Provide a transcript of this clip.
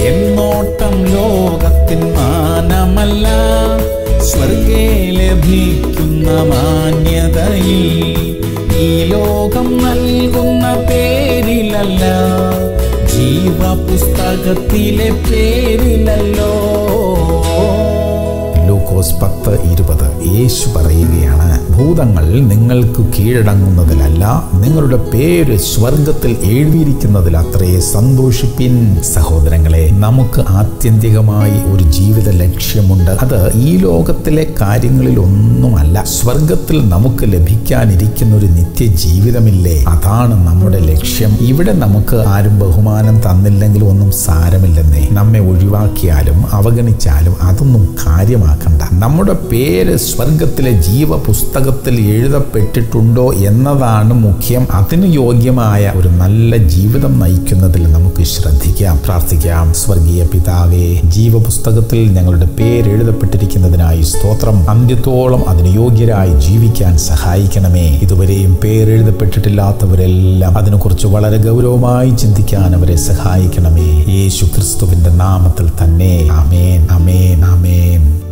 എന്നോട്ടം ലോകത്തിൻ മാനമല്ല സ്വർഗേ ലഭിക്കുന്ന മാന്യതയിൽ ഈ ലോകം നൽകുന്ന പേരിലല്ല ജീവപുസ്തകത്തിലെ പേരിലല്ലോ ലൂക്കോസ് പത്ത് ഇരുപത് യേശു പറയുകയാണ് ഭൂതങ്ങൾ നിങ്ങൾക്ക് കീഴടങ്ങുന്നതിലല്ല നിങ്ങളുടെ പേര് സ്വർഗത്തിൽ എഴുതിയിരിക്കുന്നതിൽ അത്രേ സന്തോഷിപ്പിൻ സഹോദരങ്ങളെ നമുക്ക് ആത്യന്തികമായി ഒരു ജീവിത ലക്ഷ്യമുണ്ട് അത് ഈ ലോകത്തിലെ കാര്യങ്ങളിൽ ഒന്നുമല്ല സ്വർഗത്തിൽ നമുക്ക് ലഭിക്കാനിരിക്കുന്ന ഒരു നിത്യജീവിതമില്ലേ അതാണ് നമ്മുടെ ലക്ഷ്യം ഇവിടെ നമുക്ക് ആരും ബഹുമാനം തന്നില്ലെങ്കിൽ ഒന്നും സാരമില്ലെന്നേ നമ്മെ ഒഴിവാക്കിയാലും അവഗണിച്ചാലും അതൊന്നും കാര്യമാക്കണ്ട നമ്മുടെ പേര് സ്വർഗത്തിലെ ജീവപുസ്തകത്തിൽ എഴുതപ്പെട്ടിട്ടുണ്ടോ എന്നതാണ് മുഖ്യം അതിന് യോഗ്യമായ ഒരു നല്ല ജീവിതം നയിക്കുന്നതിൽ നമുക്ക് ശ്രദ്ധിക്കാം പ്രാർത്ഥിക്കാം സ്വർഗീയ പിതാവേ ജീവപുസ്തകത്തിൽ ഞങ്ങളുടെ പേര് എഴുതപ്പെട്ടിരിക്കുന്നതിനായി സ്തോത്രം അന്ത്യത്തോളം അതിന് യോഗ്യരായി ജീവിക്കാൻ സഹായിക്കണമേ ഇതുവരെയും പേരെഴുതപ്പെട്ടിട്ടില്ലാത്തവരെല്ലാം അതിനെക്കുറിച്ച് വളരെ ഗൗരവമായി ചിന്തിക്കാൻ അവരെ സഹായിക്കണമേ യേശു ക്രിസ്തുവിന്റെ നാമത്തിൽ തന്നെ അമേൻ അമേൻ അമേൻ